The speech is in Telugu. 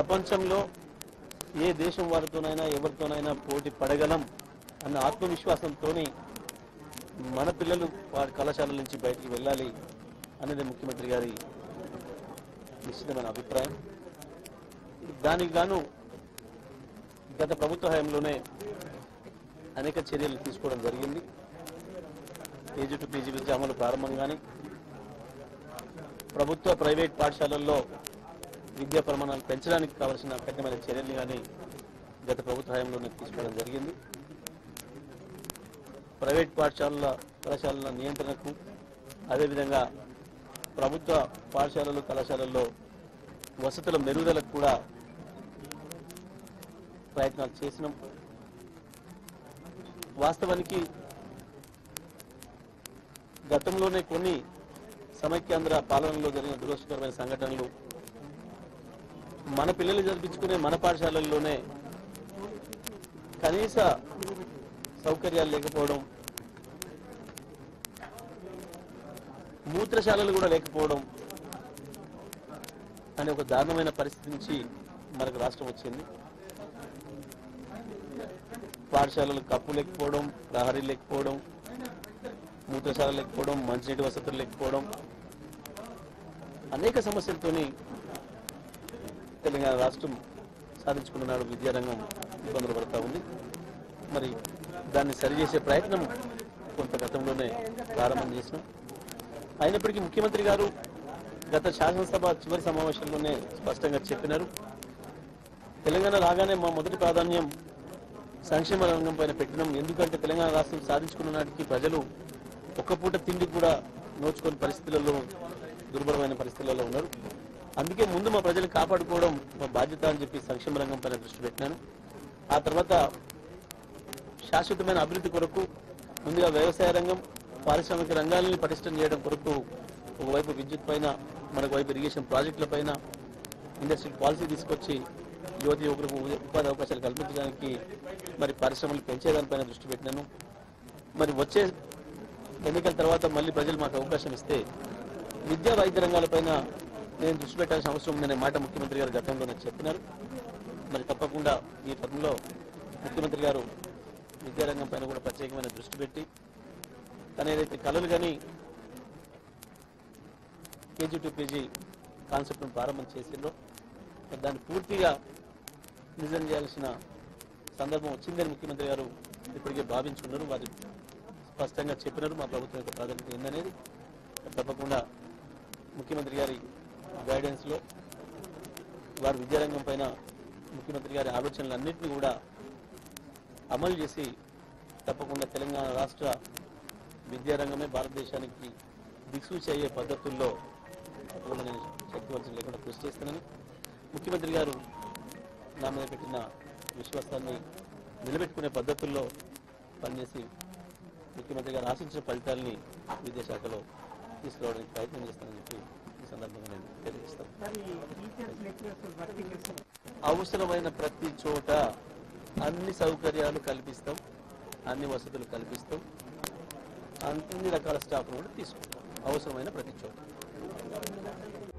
ప్రపంచంలో ఏ దేశం వారితోనైనా ఎవరితోనైనా పోటీ పడగలం అన్న ఆత్మవిశ్వాసంతోని మన పిల్లలు వారి కళాశాలల నుంచి బయటికి వెళ్ళాలి అనేది ముఖ్యమంత్రి గారి నిశ్చితమైన అభిప్రాయం దానికి గాను గత ప్రభుత్వ హయాంలోనే అనేక చర్యలు తీసుకోవడం జరిగింది కేజీ టు పీజీ విద్య అమలు ప్రారంభం కానీ ప్రభుత్వ ప్రైవేట్ పాఠశాలల్లో విద్యా ప్రమాణాలు పెంచడానికి కావలసిన కఠినమైన చర్యలు కానీ గత ప్రభుత్వ హయాంలోనే తీసుకోవడం జరిగింది ప్రైవేట్ పాఠశాలల కళాశాలల నియంత్రణకు అదేవిధంగా ప్రభుత్వ పాఠశాలలు కళాశాలల్లో వసతుల మెరుగుదలకు కూడా ప్రయత్నాలు చేసినాం వాస్తవానికి గతంలోనే కొన్ని సమైక్యాంధ్ర పాలనలో జరిగిన దురదృష్టకరమైన సంఘటనలు మన పిల్లలు జరిపించుకునే మన పాఠశాలల్లోనే కనీస సౌకర్యాలు లేకపోవడం మూత్రశాలలు కూడా లేకపోవడం అనే ఒక దారుణమైన పరిస్థితి నుంచి మనకు రాష్ట్రం వచ్చింది పాఠశాలలు కప్పు లేకపోవడం ప్రహరీ లేకపోవడం మూత్రశాల లేకపోవడం మంచినీటి వసతులు లేకపోవడం అనేక సమస్యలతోని తెలంగాణ రాష్ట్రం సాధించుకున్న నాడు విద్యారంగం ఇబ్బందులు పడతా ఉంది మరి దాన్ని సరిచేసే ప్రయత్నం కొంత గతంలోనే ప్రారంభం చేసినాం అయినప్పటికీ ముఖ్యమంత్రి గారు గత శాసనసభ చివరి సమావేశంలోనే స్పష్టంగా చెప్పినారు తెలంగాణ రాగానే మా మొదటి ప్రాధాన్యం సంక్షేమ రంగం పైన పెట్టినాం ఎందుకంటే తెలంగాణ రాష్ట్రం సాధించుకున్న నాటికి ప్రజలు ఒక్క పూట తిండి కూడా నోచుకొని పరిస్థితులలో దుర్భరమైన పరిస్థితులలో ఉన్నారు అందుకే ముందు మా ప్రజలు కాపాడుకోవడం మా బాధ్యత అని చెప్పి సంక్షేమ రంగం పైన దృష్టి పెట్టినాను ఆ తర్వాత శాశ్వతమైన అభివృద్ధి కొరకు ముందుగా వ్యవసాయ రంగం పారిశ్రామిక రంగాలని పటిష్టం చేయడం కొరకు ఒకవైపు విద్యుత్ పైన మరొక వైపు ఇరిగేషన్ ప్రాజెక్టుల పైన ఇండస్ట్రియల్ పాలసీ తీసుకొచ్చి యువతి యువకులకు ఉ- ఉపాధి అవకాశాలు కల్పించడానికి మరి పరిశ్రమలు పెంచేదానిపైన దృష్టి పెట్టినాను మరి వచ్చే ఎన్నికల తర్వాత మళ్ళీ ప్రజలు మాకు అవకాశం ఇస్తే విద్యా వైద్య రంగాలపైన నేను దృష్టి పెట్టాల్సిన అవసరం ఉందనే మాట ముఖ్యమంత్రి గారు గతంలోనే చెప్పినారు మరి తప్పకుండా ఈ పదంలో ముఖ్యమంత్రి గారు విద్యారంగం పైన కూడా ప్రత్యేకమైన దృష్టి పెట్టి తన ఏదైతే కళలు కానీ కేజీ టు పీజీ కాన్సెప్ట్ను ప్రారంభం చేసిందో మరి దాన్ని పూర్తిగా నిజం చేయాల్సిన సందర్భం వచ్చిందని ముఖ్యమంత్రి గారు ఇప్పటికే భావించుకున్నారు వారు స్పష్టంగా చెప్పినారు మా ప్రభుత్వం యొక్క ప్రాధాన్యత ఏందనేది తప్పకుండా ముఖ్యమంత్రి గారి గైడెన్స్లో వారి విద్యారంగం పైన ముఖ్యమంత్రి గారి ఆలోచనలన్నింటినీ కూడా అమలు చేసి తప్పకుండా తెలంగాణ రాష్ట్ర విద్యారంగమే భారతదేశానికి దిక్సూచి అయ్యే పద్ధతుల్లో తప్పకుండా నేను శక్తి వంచన లేకుండా కృషి చేస్తానని ముఖ్యమంత్రి గారు నా మీద పెట్టిన విశ్వాసాన్ని నిలబెట్టుకునే పద్ధతుల్లో పనిచేసి ముఖ్యమంత్రి గారు ఆశించిన ఫలితాలని విద్యాశాఖలో తీసుకురావడానికి ప్రయత్నం చేస్తానని చెప్పి ఈ సందర్భంగా నేను తెలియజేస్తాను అవసరమైన ప్రతి చోట అన్ని సౌకర్యాలు కల్పిస్తాం అన్ని వసతులు కల్పిస్తాం అన్ని రకాల స్టాఫ్ కూడా తీసుకుంటాం అవసరమైన ప్రతి చోట